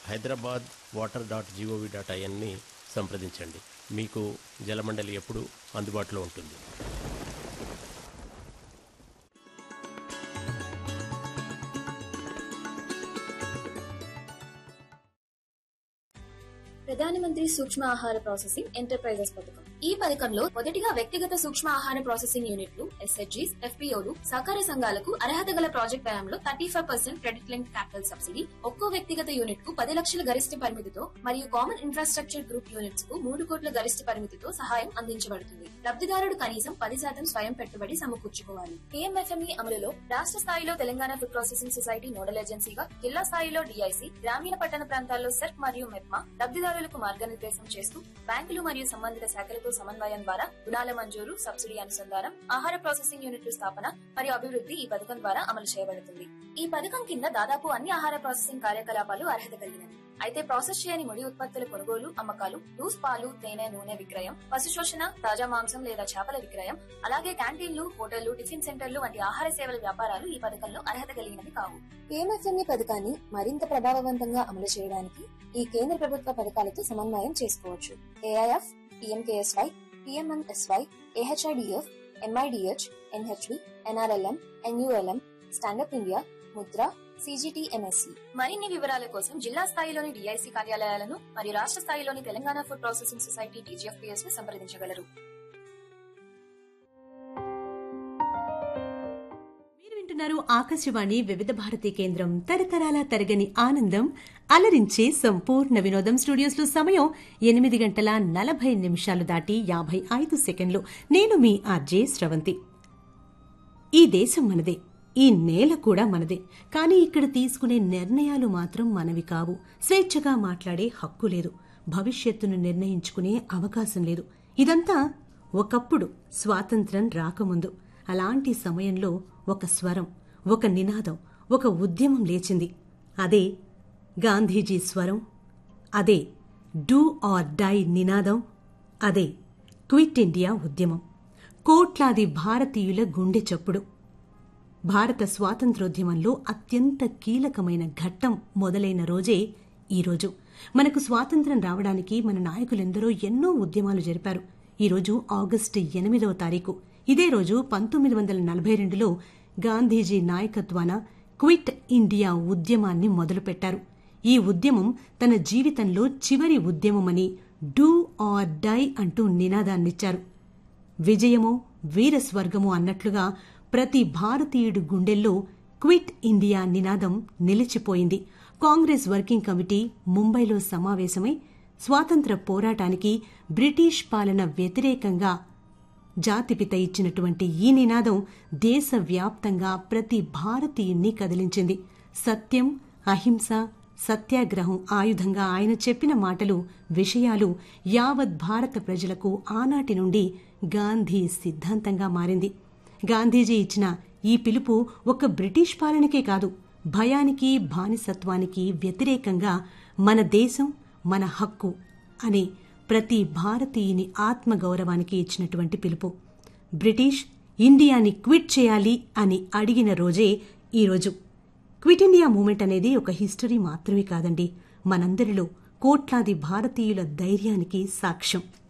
Hyderabad water dot gov dot ఐఎన్ని సంప్రదించండి మీకు జలమండలి ఎప్పుడు అందుబాటులో ఉంటుంది ప్రధానమంత్రి సూక్ష్మ ఆహార ప్రాసెసింగ్ ఎంటర్ప్రైజెస్ పథకం ఈ పథకంలో మొదటిగా వ్యక్తిగత సూక్ష్మ ఆహార ప్రాసెసింగ్ యూనిట్లు ఎస్హెచ్జీస్ ఎఫ్పీఓలు సహకార సంఘాలకు అర్హత గల ప్రాజెక్ట్ వ్యయంలో thirty five percent credit link capital subsidy ఒక్కో వ్యక్తిగత యూనిట్ కు పది లక్షల గరిష్ట పరిమితితో మరియు కామన్ ఇన్ఫ్రాస్ట్రక్చర్ గ్రూప్ యూనిట్స్ కు మూడు కోట్ల గరిష్ట పరిమితితో సహాయం అందించబడుతుంది లబ్ధిదారుడు కనీసం పది శాతం స్వయం పెట్టుబడి సమకూర్చుకోవాలి కేఎంఎఫ్ఎంఈ అమలులో రాష్ట్ర స్థాయిలో Telangana food processing society nodal ఏజెన్సీగా జిల్లా స్థాయిలో డిఐసి గ్రామీణ పట్టణ ప్రాంతాల్లో సెర్క్ మరియు మెప్మా లబ్ధిదారులకు మార్గనిర్దేశం చేస్తూ బ్యాంకులు మరియు సంబంధిత శాఖలతో సమన్వయం ద్వారా రుణాల మంజూరు సబ్సిడీ అనుసంధానం ఆహార ప్రాసెసింగ్ యూనిట్ల స్థాపన మరియు అభివృద్ధి ఈ పథకం ద్వారా అమలు చేయబడుతుంది ఈ పథకం కింద దాదాపు అన్ని ఆహార ప్రాసెసింగ్ కార్యకలాపాలు అర్హత కలిగినవి అయితే ప్రాసెస్ చేయని ముడి ఉత్పత్తుల కొనుగోలు అమ్మకాలు లూస్ పాలు తేనె నూనె విక్రయం పశు శోషణ తాజా మాంసం లేదా చేపల విక్రయం అలాగే క్యాంటీన్లు హోటళ్లు టిఫిన్ సెంటర్లు వంటి ఆహార సేవల వ్యాపారాలు ఈ పథకంలో అర్హత కలిగినవి కావు పిఎంఎఫ్ఎంఈ పథకాన్ని మరింత ప్రభావవంతంగా అమలు చేయడానికి ఈ కేంద్ర ప్రభుత్వ పథకాలతో సమన్వయం చేసుకోవచ్చు AIF PMKSY PMMSY AHIDF MIDH NHB NRLM NULM stand up India Mudra CGTMSE మరిన్ని వివరాల కోసం జిల్లా స్థాయిలోని డిఐసి కార్యాలయాలను మరియు రాష్ట్ర స్థాయిలోని Telangana food processing society TGFPS ను సంప్రదించగలరు మీరు వింటున్నారు ఆకాశవాణి వివిధ భారతి కేంద్రం తరతరాల తరగని ఆనందం అలరించే సంపూర్ణ వినోదం స్టూడియోస్ లో సమయం ఎనిమిది గంటల నలభై నిమిషాలు దాటి యాభై ఐదు సెకండ్లు నేను మీ ఆర్జే స్రవంతి ఈ దేశం మనదే ఈ నేల కూడా మనదే కానీ ఇక్కడ తీసుకునే నిర్ణయాలు మాత్రం మనవి కావు స్వేచ్ఛగా మాట్లాడే హక్కు లేదు భవిష్యత్తును నిర్ణయించుకునే అవకాశం లేదు ఇదంతా ఒకప్పుడు స్వాతంత్రం రాకముందు అలాంటి సమయంలో ఒక స్వరం ఒక నినాదం ఒక ఉద్యమం లేచింది అదే గాంధీజీ స్వరం అదే డూ ఆర్ డై నినాదం అదే క్విట్ ఇండియా ఉద్యమం కోట్లాది భారతీయుల గుండె చప్పుడు భారత స్వాతంత్రోద్యమంలో అత్యంత కీలకమైన ఘట్టం మొదలైన రోజే ఈరోజు మనకు స్వాతంత్రం రావడానికి మన నాయకులెందరో ఎన్నో ఉద్యమాలు జరిపారు ఈరోజు ఆగస్టు ఎనిమిదవ తారీఖు ఇదే రోజు పంతొమ్మిది వందల నలభై రెండులో గాంధీజీ నాయకత్వాన క్విట్ ఇండియా ఉద్యమాన్ని మొదలుపెట్టారు ఈ ఉద్యమం తన జీవితంలో చివరి ఉద్యమమని డూ ఆర్ డై అంటూ నినాదాన్నిచ్చారు విజయమో వీరస్వర్గమో అన్నట్లుగా ప్రతి భారతీయుడి గుండెల్లో క్విట్ ఇండియా నినాదం నిలిచిపోయింది కాంగ్రెస్ వర్కింగ్ కమిటీ ముంబైలో సమావేశమై స్వాతంత్ర పోరాటానికి బ్రిటిష్ పాలన వ్యతిరేకంగా జాతిపిత ఇచ్చినటువంటి ఈ నినాదం దేశవ్యాప్తంగా ప్రతి భారతీయుణ్ణి కదిలించింది సత్యం అహింస సత్యాగ్రహం ఆయుధంగా ఆయన చెప్పిన మాటలు విషయాలు యావత్ భారత ప్రజలకు ఆనాటి నుండి గాంధీ సిద్ధాంతంగా మారింది గాంధీజీ ఇచ్చిన ఈ పిలుపు ఒక బ్రిటిష్ పాలనకే కాదు భయానికి బానిసత్వానికి వ్యతిరేకంగా మన దేశం మన హక్కు అనే ప్రతి భారతీయుని ఆత్మగౌరవానికి ఇచ్చినటువంటి పిలుపు బ్రిటిష్ ఇండియాని క్విట్ చేయాలి అని అడిగిన రోజే ఈరోజు క్విట్ ఇండియా మూమెంట్ అనేది ఒక హిస్టరీ మాత్రమే కాదండి మనందరిలో కోట్లాది భారతీయుల ధైర్యానికి సాక్ష్యం